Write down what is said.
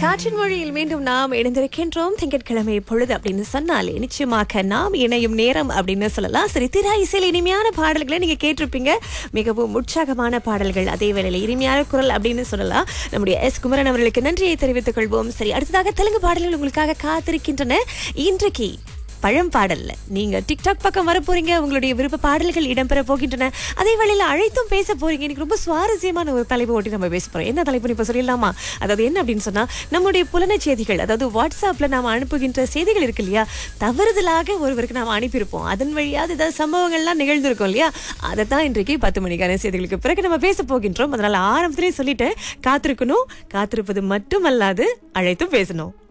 காற்றின் மொழியில் மீண்டும் நாம் இணைந்திருக்கின்றோம் திங்கட்கிழமை பொழுது அப்படின்னு சொன்னாலே நிச்சயமாக நாம் இணையும் நேரம் அப்படின்னு சொல்லலாம் சரி திரா இசையில் இனிமையான பாடல்களை நீங்க கேட்டிருப்பீங்க மிகவும் உற்சாகமான பாடல்கள் அதே வேளையில் இனிமையான குரல் அப்படின்னு சொல்லலாம் நம்முடைய எஸ் குமரன் அவர்களுக்கு நன்றியை தெரிவித்துக் கொள்வோம் சரி அடுத்ததாக தெலுங்கு பாடல்கள் உங்களுக்காக காத்திருக்கின்றன இன்றைக்கு பழம் பாடல்ல நீங்க டிக்டாக் பக்கம் வர போறீங்க உங்களுடைய விருப்ப பாடல்கள் இடம்பெற போகின்றன அதே வேளையில அழைத்தும் பேச போறீங்க இன்னைக்கு ரொம்ப சுவாரஸ்யமான ஒரு தலைப்பு ஓட்டி நம்ம பேச போறோம் என்ன தலைப்பு இப்ப சொல்லிடலாமா அதாவது என்ன அப்படின்னு சொன்னா நம்முடைய புலன செய்திகள் அதாவது வாட்ஸ்அப்ல நாம அனுப்புகின்ற செய்திகள் இருக்கு இல்லையா தவறுதலாக ஒருவருக்கு நாம அனுப்பியிருப்போம் அதன் வழியாக ஏதாவது சம்பவங்கள்லாம் நிகழ்ந்திருக்கும் இல்லையா அதை தான் இன்றைக்கு பத்து மணிக்கான செய்திகளுக்கு பிறகு நம்ம பேச போகின்றோம் அதனால ஆரம்பத்திலேயே சொல்லிட்டேன் காத்திருக்கணும் காத்திருப்பது மட்டுமல்லாது அழைத்தும் பேசணும்